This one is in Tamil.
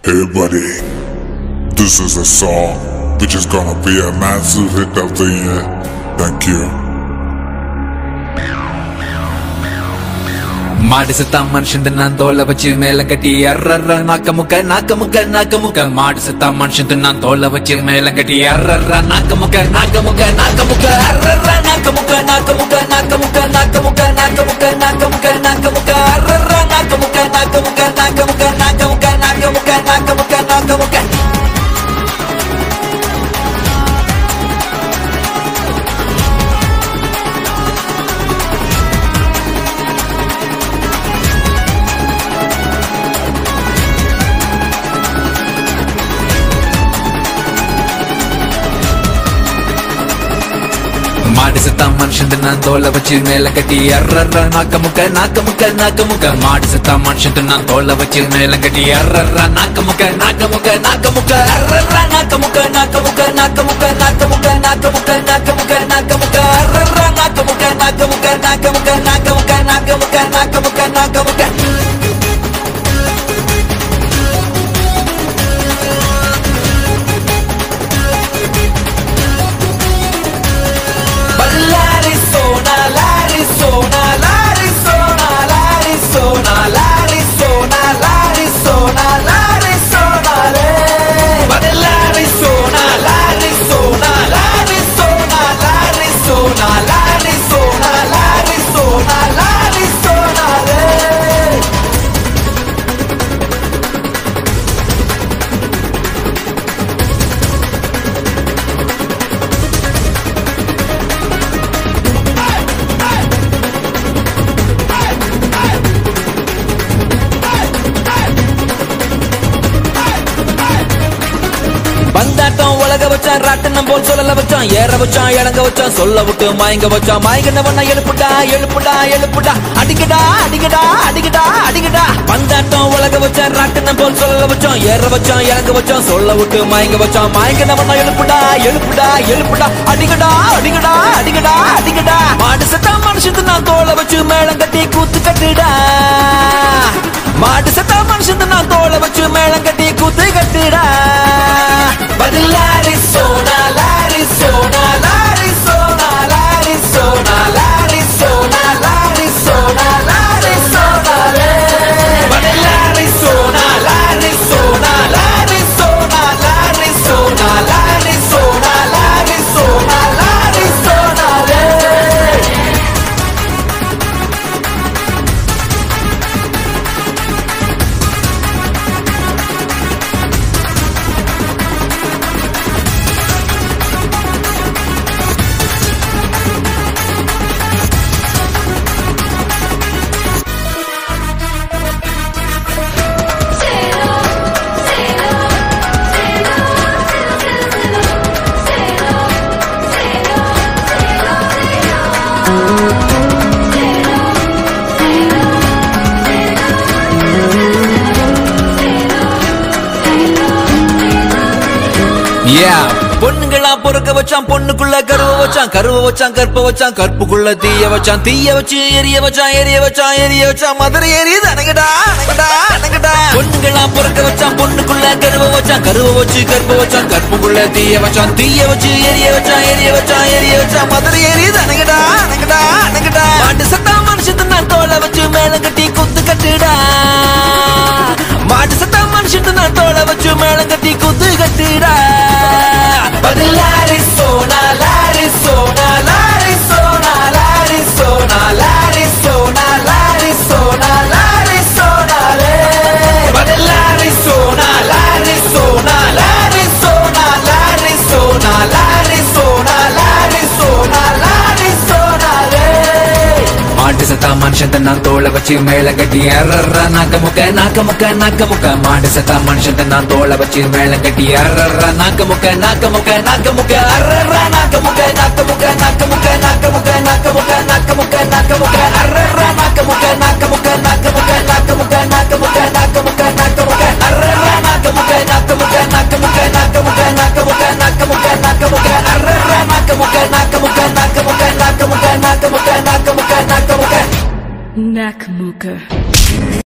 Hey buddy, this is a song which is gonna be a massive hit of the year. Thank you. மாடு செத்தா மனுஷன் நான் தோலை வச்சு மேல கட்டி அர்றர்ற நாக்க முக்க நாக்க முக்க நாக்க முக்க மாடு செத்தா மனுஷன் நான் தோலை வச்சு மேல கட்டி அர்றர்ற நாக்க முக்க நாக்க முக்க நாக்க முக்க அர்றர்ற நாக்க முக்க நாக்க முக்க நாக்க முக்க நாக்க முக்க நாக்க முக்க நாக்க முக்க நாக்க முக்க அர்றர்ற நாக்க முக்க நாக்க முக்க நாக்க முக்க நாக்க முக்க நாக்க முக்க நாக்க முக்க நாக்க முக்க மாடு செத்தா மனுஷன் நான் தோலை வச்சு மேல கட்டி அர்றர்ற நாக்க முக்க நாக்க முக்க நாக்க முக்க மாடு செத்தா மனுஷன் நான் தோலை வச்சு மேல கட்டி அர்றர்ற நாக்க முக்க நாக்க முக்க நாக்க முக்க அர்றர்ற நாக்க முக்க நாக்க முக்க நாக்க முக்க நாக்க முக்க நாக்க முக்க நாக்க முக்க நாக்க முக்க அர்றர்ற நாக்க முக்க நாக்க முக்க நாக்க முக்க நாக்க முக்க நாக்க முக்க நாக்க முக்க நாக்க முக்க L'Arizona, l'Arizona, l'Arizona, l'Arizona, l'Arizona, l'Arizona, l'Arizona, le. Ma dell'Arizona, l'Arizona, l'Arizona, l'Arizona, l'Arizona, l'Arizona, l'Arizona, le. பந்தாட்டம் உலக வச்சான் ராட்டனம் போல் சொல்லல வச்சான் ஏற வச்சான் இறங்க வச்சான் சொல்ல விட்டு மயங்க வச்சான் மயங்கினவன எழுப்புடா எழுப்புடா எழுப்புடா அடிக்கடா அடிக்கடா அடிக்கடா அடிக்கடா பந்தாட்டம் உலக வச்சான் ராட்டனம் போல் சொல்லல வச்சான் ஏற வச்சான் இறங்க வச்சான் சொல்ல விட்டு மயங்க வச்சான் மயங்கினவன எழுப்புடா எழுப்புடா எழுப்புடா அடிக்கடா அடிக்கடா அடிக்கடா அடிக்கடா மாடு செத்தா மனுஷத்து நான் தோலை வச்சு மேளம் கட்டி கூத்து கட்டுடா மாடு செத்தா மனுஷன் நான் தோலை வச்சு மேளம் கட்டி கூத்து கட்டுடா பதில் லாரிசோனா லாரிசோனா லாரிசோனா லாரிசோனா லாரிசோனா லாரிசோனா லாரிசோனா லே. பதில் லாரிசோனா லாரிசோனா லாரிசோனா லாரிசோனா லாரிசோனா லாரிசோனா லாரிசோனா லே. Yeah. பொண்ணுங்களா பொறுக்க வச்சான் பொண்ணுக்குள்ள கருவ வச்சான் கருவ வச்சான் கற்ப வச்சான் கற்புக்குள்ள தீய வச்சான் தீய வச்சு எரிய வச்சான் எரிய வச்சான் எரிய வச்சான் மதுரை எரியுது அணங்கடா அணங்கடா அணங்கடா பொண்ணுங்களா பொறுக்க வச்சான் பொண்ணுக்குள்ள கருவ வச்சான் கருவ வச்சு கற்ப வச்சான் கற்புக்குள்ள தீய வச்சான் தீய வச்சு எரிய வச்சான் எரிய வச்சான் எரிய வச்சான் மதுரை எரியுது அணங்கடா அணங்கடா அணங்கடா மாட்டு சத்தா மனுஷத்து நான் தோலை வச்சு மேல கட்டி குத்து கட்டுடா மாட்டு சத்தா மனுஷத்து நான் தோலை வச்சு மேல கட்டி குத்து கட்டுடா பதில் லாரிசோனா லாரிசோனா லாரிசோனா லாரிசோனா லாரிசோனா லாரிசோனா லாரிசோனா லே. பதில் லாரிசோனா லாரிசோனா லாரிசோனா லாரிசோனா லாரிசோனா லாரிசோனா லாரிசோனா லே. மாட்டு சத்தா மனுஷன் நான் தோலை வச்சு மேல கட்டி அறற நாக்க முக்க நாக்க முக்க நாக்க முக்க மாடு சத்தா மனுஷன் நான் தோலை வச்சு மேல கட்டி அறற நாக்க முக்க நாக்க முக்க நாக்க முக்க அறற நாக்க முக்க நாக்க முக்க நாக்க முக்க நாக்க முக்க நாக்க முக்க நாக்க முக்க நாக்க முக்க அறற நாக்க முக்க நாக்க முக்க நாக்க முக்க நாக்க முக்க நாக்க முக்க நாக்க முக்க நாக்க முக்க அறற நாக்க முக்க நாக்க முக்க நாக்க முக்க நாக்க முக்க நாக்க முக்க நாக்க முக்க நாக்க முக்க அறற நாக்க முக்க நாக்க முக்க நாக்க முக்க நாக்க முக்க நாக்க முக்க நாக்க முக்க நாக்க முக்க Nakamuka.